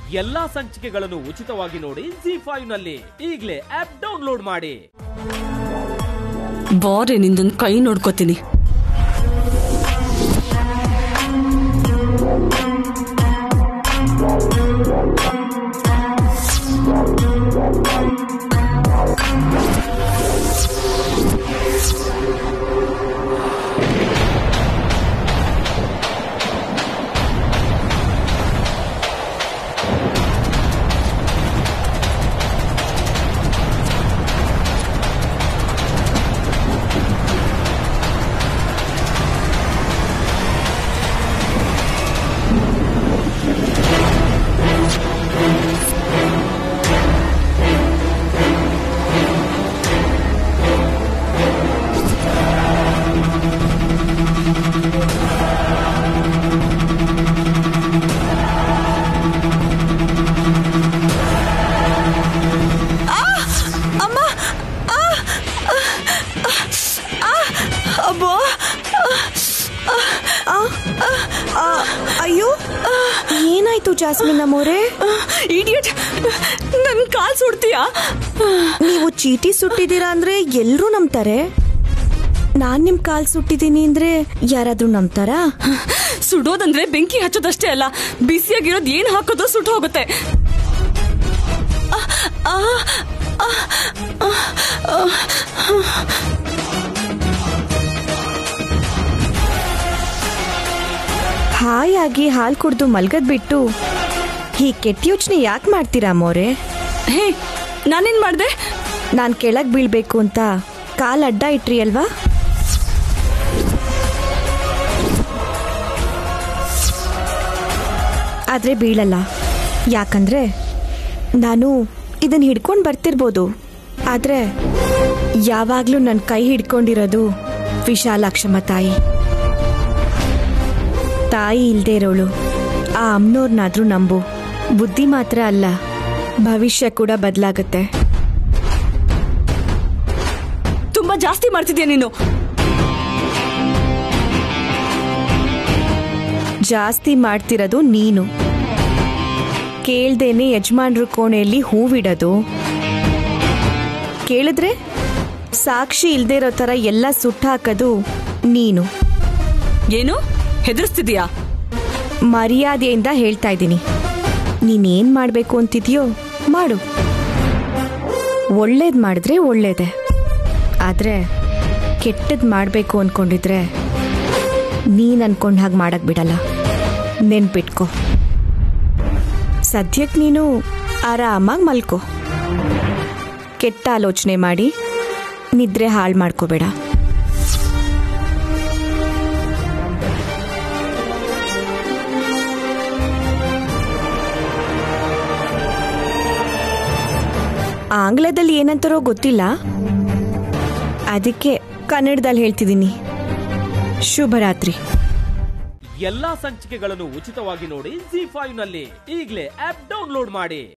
ಎಲ್ಲಾ ಸಂಚಿಕೆಗಳನ್ನು ಉಚಿತವಾಗಿ ನೋಡಿ ಜಿ ಫೈವ್ ನಲ್ಲಿ ಈಗಲೇ ಆಪ್ ಡೌನ್ಲೋಡ್ ಮಾಡಿ ಬಾರೆ ನಿಂದೊಂದು ಕೈ ನೋಡ್ಕೋತೀನಿ ಅಮ್ಮ ಆ! ಆ! ಆ! ಅಬ್ಬಾ! ಆ! ಆ! ಆ! ಅಯ್ಯೋ ಏನಾಯ್ತು ಜಾಸ್ಮಿನ್ ಅಮ್ಮೋರೆ ಇಡಿಯಟ್ ನನ್ ಕಾಲ್ ಸುಡ್ತೀಯಾ ನೀವು ಚೀಟಿ ಸುಟ್ಟಿದ್ದೀರಾ ಅಂದ್ರೆ ಎಲ್ರೂ ನಂಬ್ತಾರೆ ನಾನ್ ನಿಮ್ ಕಾಲ್ ಸುಟ್ಟಿದ್ದೀನಿ ಅಂದ್ರೆ ಯಾರಾದ್ರೂ ನಂಬ್ತಾರಾ ಸುಡೋದಂದ್ರೆ ಬೆಂಕಿ ಹಚ್ಚೋದಷ್ಟೇ ಅಲ್ಲ ಬಿಸಿಯಾಗಿರೋದ್ ಏನ್ ಹಾಕೋದು ಸುಟ್ಟು ಹೋಗುತ್ತೆ ಹಾಯಾಗಿ ಹಾಲ್ ಕುಡ್ದು ಮಲ್ಗದ್ ಬಿಟ್ಟು ಈ ಕೆಟ್ಟ ಯೋಚನೆ ಯಾಕೆ ಮಾಡ್ತೀರಾ ಅಮ್ಮೋರೆ ಹೇ ನಾನೇನ್ ಮಾಡ್ದೆ ನಾನ್ ಕೆಳಗ್ ಬೀಳ್ಬೇಕು ಅಂತ ಕಾಲ್ ಅಡ್ಡ ಇಟ್ರಿ ಅಲ್ವಾ ಆದ್ರೆ ಬೀಳಲ್ಲ ಯಾಕಂದ್ರೆ ನಾನು ಇದನ್ನ ಹಿಡ್ಕೊಂಡು ಬರ್ತಿರ್ಬೋದು ಆದ್ರೆ ಯಾವಾಗ್ಲೂ ನನ್ನ ಕೈ ಹಿಡ್ಕೊಂಡಿರೋದು ವಿಶಾಲಾಕ್ಷಮ್ಮ ತಾಯಿ ತಾಯಿ ಇಲ್ದೇ ಇರೋಳು ಆ ಅಮ್ಮನವ್ರನ್ನಾದ್ರೂ ನಂಬು ಬುದ್ಧಿ ಮಾತ್ರ ಅಲ್ಲ ಭವಿಷ್ಯ ಕೂಡ ಬದಲಾಗುತ್ತೆ ತುಂಬಾ ಜಾಸ್ತಿ ಮಾಡ್ತಿದ್ಯಾ ನೀನು ಜಾಸ್ತಿ ಮಾಡ್ತಿರೋದು ನೀನು ಕೇಳ್ದೇನೆ ಯಜಮಾನ್ರ ಕೋಣೆಯಲ್ಲಿ ಹೂವಿಡೋದು ಕೇಳಿದ್ರೆ ಸಾಕ್ಷಿ ಇಲ್ದೇ ಇರೋ ಥರ ಎಲ್ಲ ಸುಟ್ಟಾಕೋದು ನೀನು ಏನು ಹೆದರ್ಸ್ತಿದ್ಯಾ ಮರ್ಯಾದೆಯಿಂದ ಹೇಳ್ತಾ ಇದ್ದೀನಿ ನೀನೇನ್ ಮಾಡ್ಬೇಕು ಅಂತಿದ್ಯೋ ಮಾಡು ಒಳ್ಳೇದ್ ಮಾಡಿದ್ರೆ ಒಳ್ಳೇದೆ ಆದ್ರೆ ಕೆಟ್ಟದ್ ಮಾಡ್ಬೇಕು ಅನ್ಕೊಂಡಿದ್ರೆ ನೀನ್ ಅನ್ಕೊಂಡ್ ಹಾಗೆ ಮಾಡಕ್ ಬಿಡಲ್ಲ ನೆನ್ಪಿಟ್ಕೋ ಸದ್ಯಕ್ಕೆ ನೀನು ಆರಾಮಾಗಿ ಮಲ್ಕೋ ಕೆಟ್ಟ ಆಲೋಚನೆ ಮಾಡಿ ನಿದ್ರೆ ಹಾಳು ಮಾಡ್ಕೋಬೇಡ ಆಂಗ್ಲದಲ್ಲಿ ಏನಂತಾರೋ ಗೊತ್ತಿಲ್ಲ ಅದಕ್ಕೆ ಕನ್ನಡದಲ್ಲಿ ಹೇಳ್ತಿದ್ದೀನಿ ಶುಭರಾತ್ರಿ ಎಲ್ಲಾ ಸಂಚಿಕೆಗಳನ್ನು ಉಚಿತವಾಗಿ ನೋಡಿ ಜಿ ಫೈವ್ ನಲ್ಲಿ ಈಗಲೇ ಆಪ್ ಡೌನ್ಲೋಡ್ ಮಾಡಿ